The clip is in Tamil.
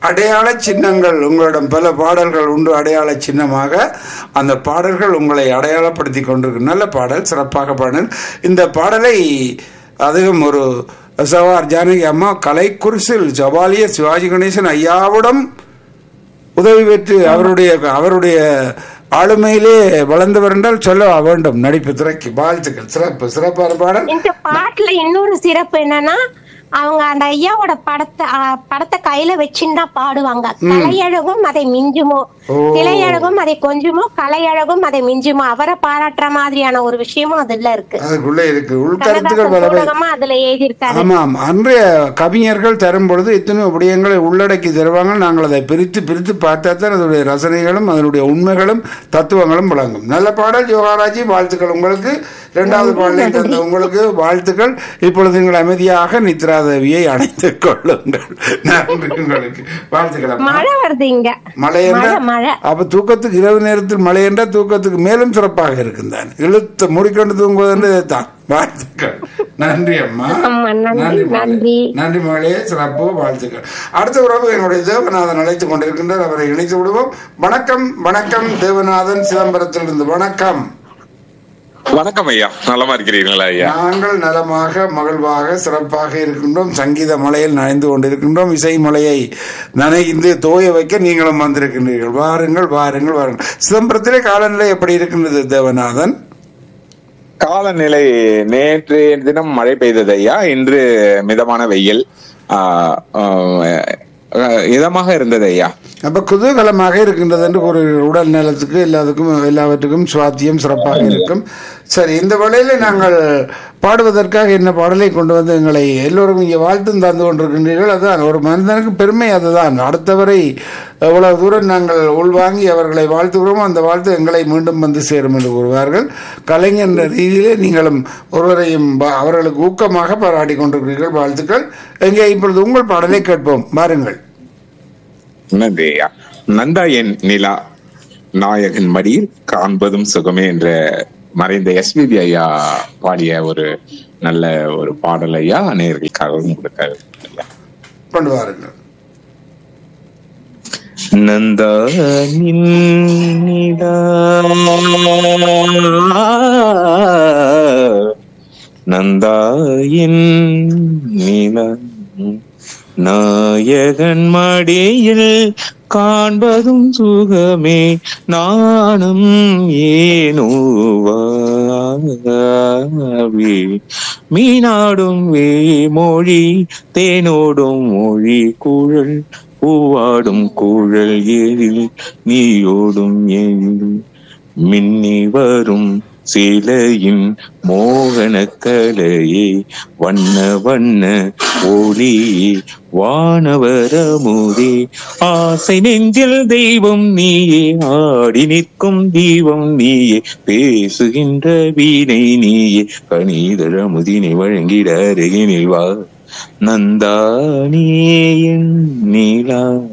அடையாள சின்னங்கள் உங்களிடம் பல பாடல்கள் உண்டு அடையாள சின்னமாக அந்த பாடல்கள் உங்களை அடையாளப்படுத்தி கொண்டிருக்கு நல்ல பாடல் சிறப்பாக பாடல் இந்த பாடலை அதிகம் ஒரு சவார் ஜானகி அம்மா கலைக்குறிசில் ஜவாலிய சிவாஜி கணேசன் ஐயாவிடம் உதவி பெற்று அவருடைய அவருடைய ஆளுமையிலே வளர்ந்தவர் என்றால் சொல்ல வேண்டும் நடிப்பு துறைக்கு வாழ்த்துக்கள் சிறப்பு சிறப்பான பாடல் இந்த பாட்டுல இன்னொரு சிறப்பு என்னன்னா அவங்க அந்த ஐயாவோட படத்தை ஆ, படத்தை கையில வச்சுன்னு தான் பாடுவாங்க கலையழகும் அதை மிஞ்சுமோ ஓ. திரையழகும் அதை கொஞ்சமோ கலையழகும் அதை மிஞ்சுமோ அவரை பாராட்டுற மாதிரியான ஒரு விஷயமும் அதுல இருக்கு அதுக்குள்ளே இருக்கு உள்கருத்துக்கள் கண்ணதாசன் பல சூடகமா அதுல எழுதியிருக்காரு ஆமாம் அன்றைய கவிஞர்கள் தரும் பொழுது இத்தனை விடயங்களை உள்ளடக்கி தருவாங்க நாங்கள் அதை பிரித்து பிரித்து பார்த்தா தான் அதனுடைய ரசனைகளும் அதனுடைய உண்மைகளும் தத்துவங்களும் விளங்கும் நல்ல பாடல் யோகாராஜி வாழ்த்துக்கள் உங்களுக்கு இரண்டாவது பாடலை தந்த உங்களுக்கு வாழ்த்துக்கள் இப்பொழுது நீங்கள் அமைதியாக நித்ரா தேவியை அணைத்துக் கொள்ளுங்கள் நன்றி உங்களுக்கு வாழ்த்துக்கள் அம்மா. மழை வருது இங்க மழை மழை என்றால் மழை அப்ப தூக்கத்துக்கு இரவு நேரத்தில் மழை என்றால் தூக்கத்துக்கு மேலும் சிறப்பாக இருக்குந்தான் இழுத்து மூடிக்கொண்டு தூங்குவது என்று இதைத்தான் வாழ்த்துக்கள் நன்றி அம்மா ஆமா, நன்றி, மகளே. நன்றி. நன்றி மகளே சிறப்பு வாழ்த்துக்கள் அடுத்த உறவு என்னுடைய தேவநாதன் அழைத்துக் கொண்டிருக்கின்றார் அவரை இணைத்து விடுவோம் வணக்கம் வணக்கம் தேவநாதன் சிதம்பரத்திலிருந்து வணக்கம் வணக்கம் ஐயா நலமா இருக்கிறீர்களா ஐயா நாங்கள் நலமாக மகிழ்வாக சிறப்பாக இருக்கின்றோம் சங்கீத மலையில் நனைந்து கொண்டிருக்கின்றோம் இசை மலையை நனைந்து தோய வைக்க நீங்களும் வந்திருக்கின்றீர்கள் வாருங்கள் வாருங்கள் வாருங்கள் சிதம்பரத்திலே காலநிலை எப்படி இருக்கின்றது தேவநாதன் காலநிலை நேற்று தினம் மழை பெய்தது ஐயா இன்று மிதமான வெயில் ஆஹ், ஆஹ், இதமாக இருந்தது ஐயா அப்ப குதூகலமாக இருக்கின்றது என்று ஒரு உடல் நலத்துக்கு எல்லாத்துக்கும் எல்லாவற்றுக்கும் சுவாத்தியம் சிறப்பாக இருக்கும் சரி இந்த வேளையில நாங்கள் பாடுவதற்காக என்ன பாடலை கொண்டு வந்து எங்களை எல்லோரும் இங்கே வாழ்த்தும் தந்து கொண்டிருக்கின்றீர்கள் அதுதான் ஒரு மனிதனுக்கு பெருமை அதுதான் அடுத்தவரை எவ்வளவு தூரம் நாங்கள் உள்வாங்கி அவர்களை வாழ்த்துகிறோமோ அந்த வாழ்த்து எங்களை மீண்டும் வந்து சேரும் என்று கூறுவார்கள் கலைஞர் என்ற ரீதியிலே நீங்களும் ஒருவரையும் பா- அவர்களுக்கு ஊக்கமாக பாராட்டி கொண்டிருக்கிறீர்கள் வாழ்த்துக்கள் எங்கே இப்பொழுது உங்கள் பாடலை கேட்போம் வாருங்கள் நன்றி ஐயா நந்தா என் நிலா நாயகன் மடியில் காண்பதும் சுகமே என்ற மறைந்த எஸ்பிபி ஐயா பாடிய ஒரு நல்ல ஒரு பாடல் ஐயா நேர்களுக்காகவும் கொடுக்க ஐயா கொண்டு வாருங்கள் நந்தானின் நிலா நந்தாயின் நிலா நாயகன் மடியில் காண்பதும் சுகமே நானும் ஏனோவாவே மீனாடும் வேமொழி தேனோடும் மொழி குழல் பூவாடும் குழல் எழில் நீயோடும் எழில் மின்னி வரும் சிலையின் மோகன கலையே வண்ண வண்ண ஒளியே வானவரமுதே ஆசை நெஞ்சில் தெய்வம் நீயே ஆடி நிற்கும் தீபம் நீயே பேசுகின்ற வீணை நீயே கணிதழ முதினை வழங்கிட அருகினில் வா நந்தானே என் நிலா